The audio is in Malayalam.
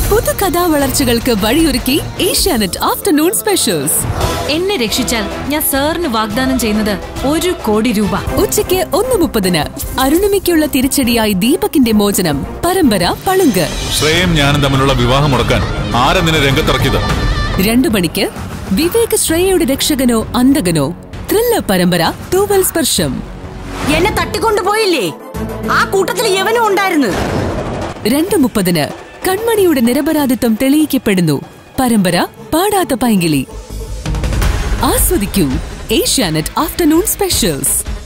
പുതു കഥാവളർച്ചകൾക്ക് വഴിയൊരുക്കി ഏഷ്യാനെറ്റ് ആഫ്റ്റർനൂൺ സ്പെഷ്യൽസ് എന്നെ രക്ഷിച്ചാൽ ഞാൻ സാറിന് വാഗ്ദാനം ചെയ്യുന്നത് ഒരു കോടി രൂപ ഉച്ചയ്ക്ക് ഒന്ന് മുപ്പതിന് അരുണിമയ്ക്കുള്ള തിരിച്ചടിയായി ദീപകിന്റെ മോചനം പരമ്പര പളുങ്ക് ശ്രേയം ഞാനും തമ്മിലുള്ള വിവാഹം മുടക്കാൻ ആരെ നിന്നെ രംഗത്തിറക്കിയത് രണ്ടു മണിക്ക് വിവേക് ശ്രേയയുടെ രക്ഷകനോ അന്തകനോ ത്രില്ലർ പരമ്പര തൂവൽ സ്പർശം എന്നെ തട്ടിക്കൊണ്ടുപോയില്ലേ ആ കൂട്ടത്തിൽ യവനും ഉണ്ടായിരുന്നു രണ്ട് മുപ്പതിന് കൺമണിയുടെ നിരപരാധിത്വം തെളിയിക്കപ്പെടുന്നു പരമ്പര പാടാത്ത പൈങ്കിളി ആസ്വദിക്കൂ ഏഷ്യാനെറ്റ് ആഫ്റ്റർനൂൺ സ്പെഷ്യൽസ്